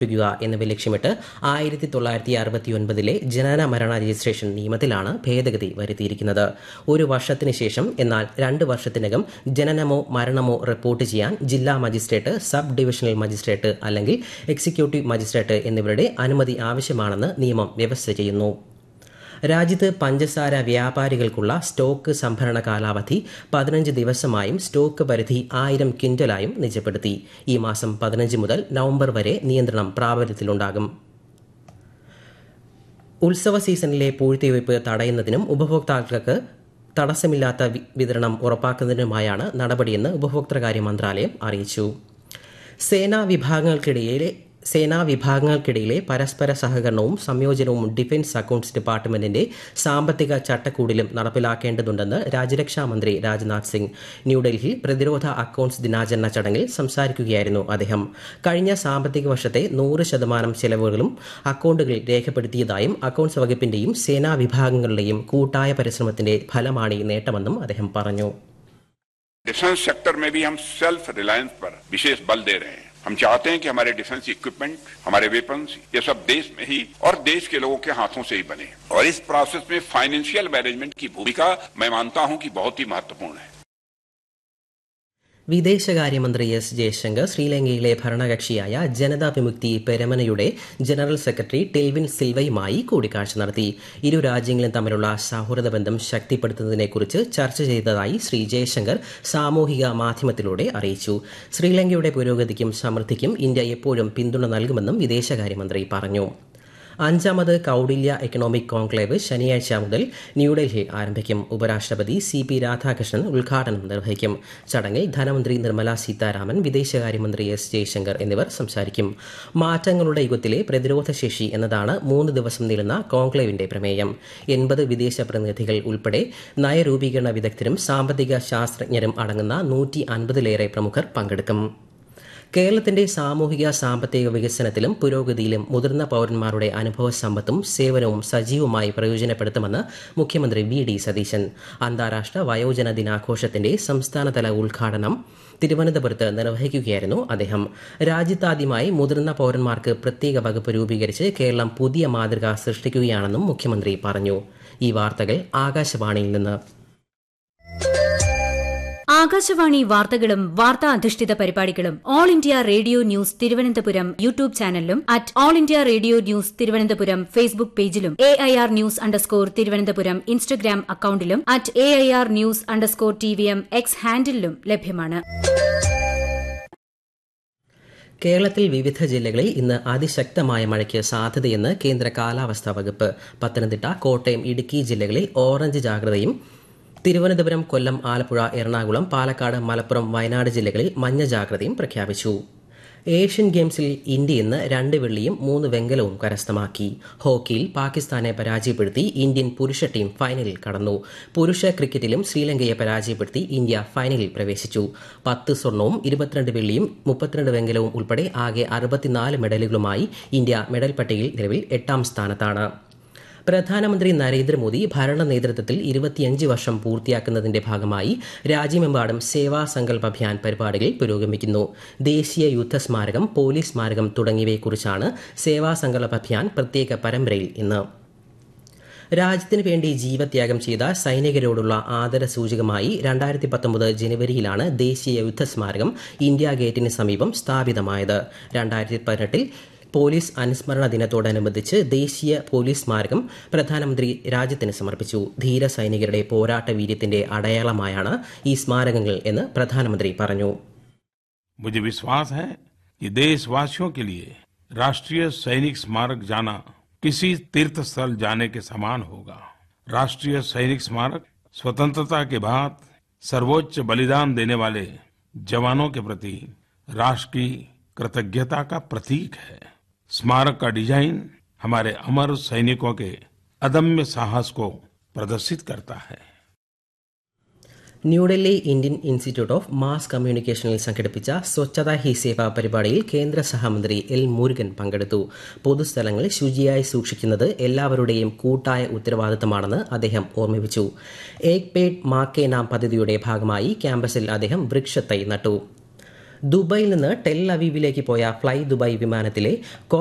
ക്കുക എന്നിവ ലക്ഷ്യമിട്ട് ആയിരത്തി തൊള്ളായിരത്തി അറുപത്തിയൊൻപതിലെ ജനന മരണ രജിസ്ട്രേഷൻ നിയമത്തിലാണ് ഭേദഗതി വരുത്തിയിരിക്കുന്നത് ഒരു വർഷത്തിന് ശേഷം എന്നാൽ രണ്ട് വർഷത്തിനകം ജനനമോ മരണമോ റിപ്പോർട്ട് ചെയ്യാൻ ജില്ലാ മജിസ്ട്രേറ്റ് സബ് ഡിവിഷണൽ മജിസ്ട്രേറ്റ് അല്ലെങ്കിൽ എക്സിക്യൂട്ടീവ് മജിസ്ട്രേറ്റ് എന്നിവരുടെ അനുമതി ആവശ്യമാണെന്ന് നിയമം വ്യവസ്ഥ ചെയ്യുന്നു രാജ്യത്ത് പഞ്ചസാര വ്യാപാരികൾക്കുള്ള സ്റ്റോക്ക് സംഭരണ കാലാവധി പതിനഞ്ച് ദിവസമായും സ്റ്റോക്ക് പരിധി ആയിരം ക്വിന്റലായും നിജപ്പെടുത്തി ഈ മാസം പതിനഞ്ച് മുതൽ നവംബർ വരെ നിയന്ത്രണം പ്രാബല്യത്തിലുണ്ടാകും ഉത്സവ സീസണിലെ പൂഴ്ത്തിവയ്പ് തടയുന്നതിനും ഉപഭോക്താക്കൾക്ക് തടസ്സമില്ലാത്ത വി- വിതരണം ഉറപ്പാക്കുന്നതിനുമായാണ് നടപടിയെന്ന് ഉപഭോക്തൃകാര്യ മന്ത്രാലയം അറിയിച്ചു സേനാ വിഭാഗങ്ങൾക്കിടയിലെ സേനാ വിഭാഗങ്ങൾക്കിടയിലെ പരസ്പര സഹകരണവും സംയോജനവും ഡിഫൻസ് അക്കൌണ്ട്സ് ഡിപ്പാർട്ട്മെന്റിന്റെ സാമ്പത്തിക ചട്ടക്കൂടിലും നടപ്പിലാക്കേണ്ടതുണ്ടെന്ന് രാജ്യരക്ഷാ മന്ത്രി രാജ്നാഥ് സിംഗ് ന്യൂഡൽഹിയിൽ പ്രതിരോധ അക്കൌണ്ട്സ് ദിനാചരണ ചടങ്ങിൽ സംസാരിക്കുകയായിരുന്നു അദ്ദേഹം കഴിഞ്ഞ സാമ്പത്തിക വർഷത്തെ നൂറ് ശതമാനം ചെലവുകളും അക്കൌണ്ടുകളിൽ രേഖപ്പെടുത്തിയതായും അക്കൌണ്ട്സ് വകുപ്പിന്റെയും സേനാ വിഭാഗങ്ങളുടെയും കൂട്ടായ പരിശ്രമത്തിന്റെ ഫലമാണ് ഈ നേട്ടമെന്നും അദ്ദേഹം പറഞ്ഞു डिफेंस सेक्टर में भी हम सेल्फ रिलायंस पर विशेष बल दे रहे हैं हम चाहते हैं कि हमारे डिफेंस इक्विपमेंट हमारे वेपन्स ये सब देश में ही और देश के लोगों के हाथों से ही बने और इस प्रोसेस में फाइनेंशियल मैनेजमेंट की भूमिका मैं मानता हूं कि बहुत ही महत्वपूर्ण है വിദേശകാര്യമന്ത്രി എസ് ജയശങ്കർ ശ്രീലങ്കയിലെ ഭരണകക്ഷിയായ ജനതാ വിമുക്തി പെരമനയുടെ ജനറൽ സെക്രട്ടറി ടെൽവിൻ സിൽവയുമായി കൂടിക്കാഴ്ച നടത്തി ഇരു രാജ്യങ്ങളും തമ്മിലുള്ള സൗഹൃദ ബന്ധം ശക്തിപ്പെടുത്തുന്നതിനെക്കുറിച്ച് ചർച്ച ചെയ്തതായി ശ്രീ ജയശങ്കർ സാമൂഹിക മാധ്യമത്തിലൂടെ അറിയിച്ചു ശ്രീലങ്കയുടെ പുരോഗതിക്കും സമൃദ്ധിക്കും ഇന്ത്യ എപ്പോഴും പിന്തുണ നൽകുമെന്നും വിദേശകാര്യമന്ത്രി പറഞ്ഞു അഞ്ചാമത് കൌടില്യ എക്കണോമിക് കോൺക്ലേവ് ശനിയാഴ്ച മുതൽ ന്യൂഡൽഹിയിൽ ആരംഭിക്കും ഉപരാഷ്ട്രപതി സി പി രാധാകൃഷ്ണൻ ഉദ്ഘാടനം നിർവഹിക്കും ചടങ്ങിൽ ധനമന്ത്രി നിർമ്മല സീതാരാമൻ വിദേശകാര്യമന്ത്രി എസ് ജയശങ്കർ എന്നിവർ സംസാരിക്കും മാറ്റങ്ങളുടെ യുഗത്തിലെ പ്രതിരോധശേഷി എന്നതാണ് മൂന്ന് ദിവസം നീളുന്ന കോൺക്ലേവിന്റെ പ്രമേയം എൺപത് വിദേശ പ്രതിനിധികൾ ഉൾപ്പെടെ നയരൂപീകരണ വിദഗ്ധരും സാമ്പത്തിക ശാസ്ത്രജ്ഞരും അടങ്ങുന്ന നൂറ്റി അൻപതിലേറെ പ്രമുഖർ പങ്കെടുക്കും കേരളത്തിന്റെ സാമൂഹിക സാമ്പത്തിക വികസനത്തിലും പുരോഗതിയിലും മുതിർന്ന പൌരന്മാരുടെ അനുഭവ സമ്പത്തും സേവനവും സജീവമായി പ്രയോജനപ്പെടുത്തുമെന്ന് മുഖ്യമന്ത്രി വി ഡി സതീശൻ അന്താരാഷ്ട്ര വയോജന ദിനാഘോഷത്തിന്റെ സംസ്ഥാനതല ഉദ്ഘാടനം തിരുവനന്തപുരത്ത് നിർവഹിക്കുകയായിരുന്നു അദ്ദേഹം രാജ്യത്താദ്യമായി മുതിർന്ന പൌരന്മാർക്ക് പ്രത്യേക വകുപ്പ് രൂപീകരിച്ച് കേരളം പുതിയ മാതൃക സൃഷ്ടിക്കുകയാണെന്നും മുഖ്യമന്ത്രി പറഞ്ഞു ഈ വാർത്തകൾ ആകാശവാണിയിൽ നിന്ന് ആകാശവാണി വാർത്തകളും വാർത്താ അധിഷ്ഠിത പരിപാടികളും all India radio news Thiruvananthapuram YouTube ചാനലിലും at all India radio news Thiruvananthapuram Facebook പേജിലും A I R news underscore Thiruvananthapuram Instagram അക്കൌണ്ടിലും at A I R news underscore T V M X ഹാൻഡിലും ലഭ്യമാണ് കേരളത്തിൽ വിവിധ ജില്ലകളിൽ ഇന്ന് അതിശക്തമായ മഴയ്ക്ക് സാധ്യതയെന്ന് കേന്ദ്ര കാലാവസ്ഥാ വകുപ്പ് പത്തനംതിട്ട കോട്ടയം ഇടുക്കി ജില്ലകളിൽ ഓറഞ്ച് ജാഗ്രതയും തിരുവനന്തപുരം കൊല്ലം ആലപ്പുഴ എറണാകുളം പാലക്കാട് മലപ്പുറം വയനാട് ജില്ലകളിൽ മഞ്ഞ ജാഗ്രതയും പ്രഖ്യാപിച്ചു ഏഷ്യൻ ഗെയിംസിൽ ഇന്ത്യ ഇന്ന് രണ്ട് വെള്ളിയും മൂന്ന് വെങ്കലവും കരസ്ഥമാക്കി ഹോക്കിയിൽ പാകിസ്ഥാനെ പരാജയപ്പെടുത്തി ഇന്ത്യൻ പുരുഷ ടീം ഫൈനലിൽ കടന്നു പുരുഷ ക്രിക്കറ്റിലും ശ്രീലങ്കയെ പരാജയപ്പെടുത്തി ഇന്ത്യ ഫൈനലിൽ പ്രവേശിച്ചു പത്ത് സ്വർണവും ഇരുപത്തിരണ്ട് വെള്ളിയും മുപ്പത്തിരണ്ട് വെങ്കലവും ഉൾപ്പെടെ ആകെ അറുപത്തിനാല് മെഡലുകളുമായി ഇന്ത്യ മെഡൽ പട്ടികയിൽ നിലവിൽ എട്ടാം സ്ഥാനത്താണ് പ്രധാനമന്ത്രി നരേന്ദ്രമോദി ഭരണ നേതൃത്വത്തിൽ ഇരുപത്തിയഞ്ച് വർഷം പൂർത്തിയാക്കുന്നതിന്റെ ഭാഗമായി രാജ്യമെമ്പാടും സേവാ സങ്കല്പ് അഭിയാൻ പരിപാടികൾ പുരോഗമിക്കുന്നു ദേശീയ യുദ്ധ സ്മാരകം പോലീസ് സ്മാരകം തുടങ്ങിയവയെക്കുറിച്ചാണ് സേവാ സങ്കല്പ് അഭിയാൻ പ്രത്യേക പരമ്പരയിൽ ഇന്ന് രാജ്യത്തിന് വേണ്ടി ജീവത്യാഗം ചെയ്ത സൈനികരോടുള്ള ആദര സൂചകമായി രണ്ടായിരത്തി പത്തൊമ്പത് ജനുവരിയിലാണ് ദേശീയ യുദ്ധ സ്മാരകം ഇന്ത്യ ഗേറ്റിന് സമീപം സ്ഥാപിതമായത് രണ്ടായിരത്തി പതിനെട്ടിൽ പോലീസ് അനുസ്മരണ ദിനത്തോടനുബന്ധിച്ച് ദേശീയ പോലീസ് സ്മാരകം പ്രധാനമന്ത്രി രാജ്യത്തിന് സമർപ്പിച്ചു ധീര സൈനികരുടെ പോരാട്ട വീര്യത്തിന്റെ അടയാളമായാണ് ഈ സ്മാരകങ്ങൾ എന്ന് പ്രധാനമന്ത്രി പറഞ്ഞു मुझे विश्वास है कि देशवासियों के लिए राष्ट्रीय सैनिक स्मारक जाना किसी तीर्थ स्थल जाने के समान होगा राष्ट्रीय सैनिक स्मारक स्वतंत्रता के बाद सर्वोच्च बलिदान देने वाले जवानों के प्रति राष्ट्र की कृतज्ञता का प्रतीक है स्मारक का डिजाइन हमारे अमर सैनिकों के अदम्य साहस को प्रदर्शित करता है New Delhi Indian institute of mass കമ്മ്യൂണിക്കേഷനിൽ സംഘടിപ്പിച്ച സ്വച്ഛത ഹി സേവ പരിപാടിയിൽ കേന്ദ്ര സഹമന്ത്രി എൽ മുരുകൻ പങ്കെടുത്തു പൊതുസ്ഥലങ്ങൾ ശുചിയായി സൂക്ഷിക്കുന്നത് എല്ലാവരുടെയും കൂട്ടായ ഉത്തരവാദിത്തമാണെന്ന് അദ്ദേഹം ഓർമ്മിപ്പിച്ചു ഏക് പേഡ് മാ കെ നാം പദ്ധതിയുടെ ഭാഗമായി ക്യാമ്പസിൽ അദ്ദേഹം വൃക്ഷത്തൈ നട്ടു ദുബായിൽ നിന്ന് ടെൽ അവീവിലേക്ക് പോയ ഫ്ലൈ ദുബായ് വിമാനത്തിലെ